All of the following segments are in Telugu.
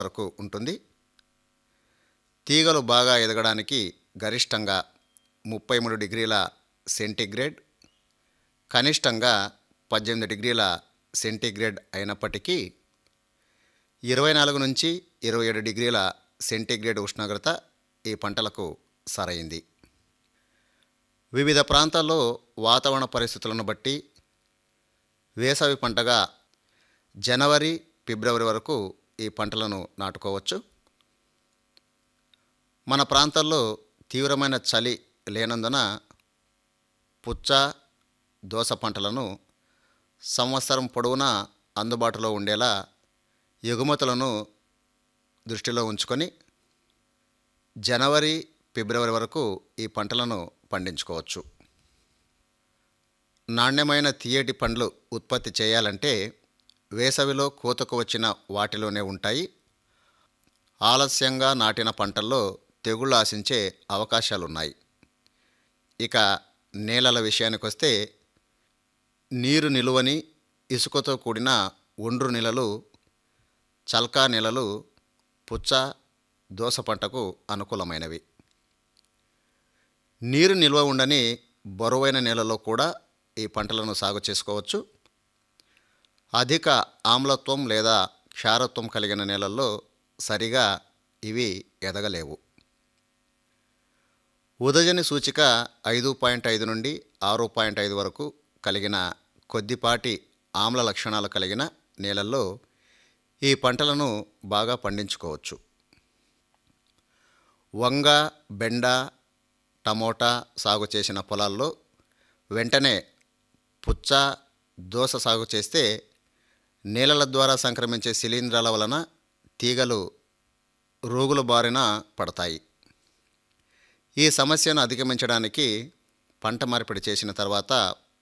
వరకు ఉంటుంది తీగలు బాగా ఎదగడానికి గరిష్టంగా ముప్పై మూడు డిగ్రీల సెంటీగ్రేడ్ కనిష్టంగా పద్దెనిమిది డిగ్రీల సెంటీగ్రేడ్ అయినప్పటికీ ఇరవై నాలుగు నుంచి ఇరవై ఏడు డిగ్రీల సెంటీగ్రేడ్ ఉష్ణోగ్రత ఈ పంటలకు సరైంది వివిధ ప్రాంతాల్లో వాతావరణ పరిస్థితులను బట్టి వేసవి పంటగా జనవరి ఫిబ్రవరి వరకు ఈ పంటలను నాటుకోవచ్చు మన ప్రాంతాల్లో తీవ్రమైన చలి లేనందున పుచ్చ దోస పంటలను సంవత్సరం పొడవునా అందుబాటులో ఉండేలా ఎగుమతులను దృష్టిలో ఉంచుకొని జనవరి ఫిబ్రవరి వరకు ఈ పంటలను పండించుకోవచ్చు నాణ్యమైన తీయటి పండ్లు ఉత్పత్తి చేయాలంటే వేసవిలో కోతకు వచ్చిన వాటిలోనే ఉంటాయి ఆలస్యంగా నాటిన పంటల్లో తెగుళ్ళు ఆశించే అవకాశాలున్నాయి ఇక నేలల విషయానికొస్తే నీరు నిలువని ఇసుకతో కూడిన ఒండ్రు నెలలు చల్కా నెలలు పుచ్చ దోస పంటకు అనుకూలమైనవి నీరు నిల్వ ఉండని బరువైన నేలలో కూడా ఈ పంటలను సాగు చేసుకోవచ్చు అధిక ఆమ్లత్వం లేదా క్షారత్వం కలిగిన నేలల్లో సరిగా ఇవి ఎదగలేవు ఉదజని సూచిక ఐదు పాయింట్ ఐదు నుండి ఆరు పాయింట్ ఐదు వరకు కలిగిన కొద్దిపాటి ఆమ్ల లక్షణాలు కలిగిన నేలల్లో ఈ పంటలను బాగా పండించుకోవచ్చు వంగ బెండ టమోటా సాగు చేసిన పొలాల్లో వెంటనే పుచ్చ దోస సాగు చేస్తే నేలల ద్వారా సంక్రమించే శిలీంధ్రాల వలన తీగలు రోగుల బారిన పడతాయి ఈ సమస్యను అధిగమించడానికి పంట మార్పిడి చేసిన తర్వాత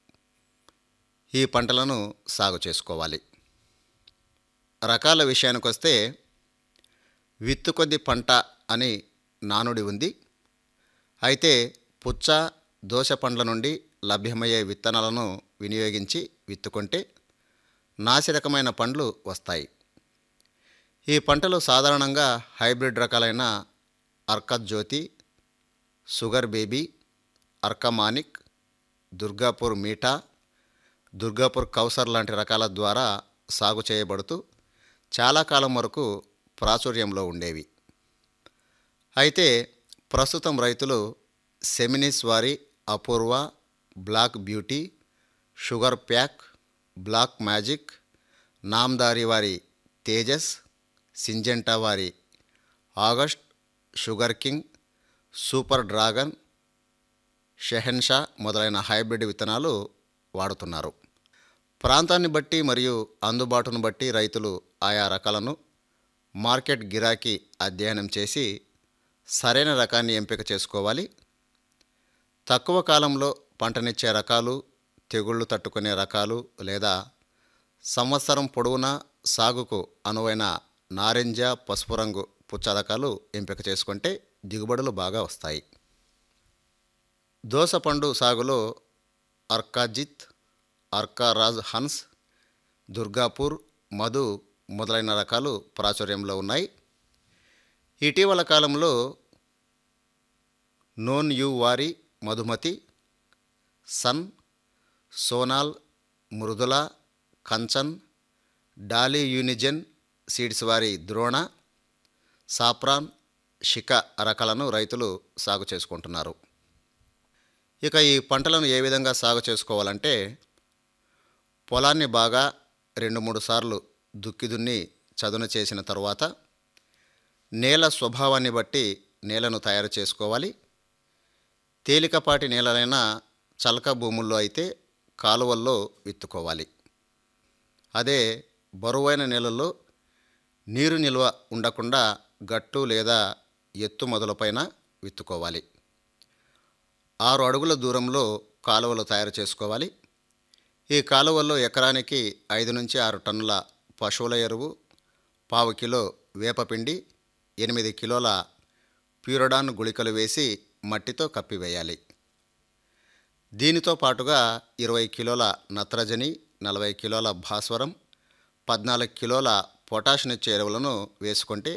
ఈ పంటలను సాగు చేసుకోవాలి రకాల విషయానికి వస్తే విత్తు కొద్ది పంట అని నానుడి ఉంది అయితే పుచ్చ దోశ పండ్ల నుండి లభ్యమయ్యే విత్తనాలను వినియోగించి విత్తుకుంటే నాసిరకమైన పండ్లు వస్తాయి ఈ పంటలు సాధారణంగా హైబ్రిడ్ రకాలైన అర్కత్ జ్యోతి షుగర్ బేబీ అర్కమానిక్ దుర్గాపూర్ మీఠా దుర్గాపూర్ కౌసర్ లాంటి రకాల ద్వారా సాగు చేయబడుతూ చాలా కాలం వరకు ప్రాచుర్యంలో ఉండేవి అయితే ప్రస్తుతం రైతులు సెమినిస్ వారి Apoorva black beauty sugar pack black magic Namdhari వారి తేజస్ సింజెంటా వారి August sugar king super dragon Shahenshah మొదలైన హైబ్రిడ్ విత్తనాలు వాడుతున్నారు ప్రాంతాన్ని బట్టి మరియు అందుబాటును బట్టి రైతులు ఆయా రకాలను మార్కెట్ గిరాకీ అధ్యయనం చేసి సరైన రకాన్ని ఎంపిక చేసుకోవాలి తక్కువ కాలంలో పంటనిచ్చే రకాలు తెగుళ్ళు తట్టుకునే రకాలు లేదా సంవత్సరం పొడవునా సాగుకు అనువైన నారింజ పసుపు రంగు పుచ్చ రకాలు ఎంపిక చేసుకుంటే దిగుబడులు బాగా వస్తాయి దోసపండు సాగులో అర్కాజిత్ అర్కారాజ్ హన్స్ దుర్గాపూర్ మధు మొదలైన రకాలు ప్రాచుర్యంలో ఉన్నాయి ఇటీవల కాలంలో నోన్ యు వారి Madhumati sun Sonal Mridula Kanchan Dolly Unigen seeds వారి ద్రోణ సాప్రాన్ షిక రకాలను రైతులు సాగు చేసుకుంటున్నారు ఇక ఈ పంటలను ఏ విధంగా సాగు చేసుకోవాలంటే పొలాన్ని బాగా రెండు మూడు సార్లు దుక్కి దున్ని చదును చేసిన తరువాత నేల స్వభావాన్ని బట్టి నేలను తయారు చేసుకోవాలి తేలికపాటి నేలలైన చలక భూముల్లో అయితే కాలువల్లో విత్తుకోవాలి అదే బరువైన నేలల్లో నీరు నిల్వ ఉండకుండా గట్టు లేదా ఎత్తు మొదలపైన విత్తుకోవాలి ఆరు అడుగుల దూరంలో కాలువలు తయారు చేసుకోవాలి ఈ కాలువల్లో ఎకరానికి ఐదు నుంచి ఆరు టన్నుల పశువుల ఎరువు పావు కిలో వేపపిండి ఎనిమిది కిలోల ప్యూరడాన్ గుళికలు వేసి మట్టితో కప్పివేయాలి దీనితో పాటుగా ఇరవై కిలోల నత్రజని నలభై కిలోల భాస్వరం పద్నాలుగు కిలోల పొటాషినిచ్చే ఎరువులను వేసుకుంటే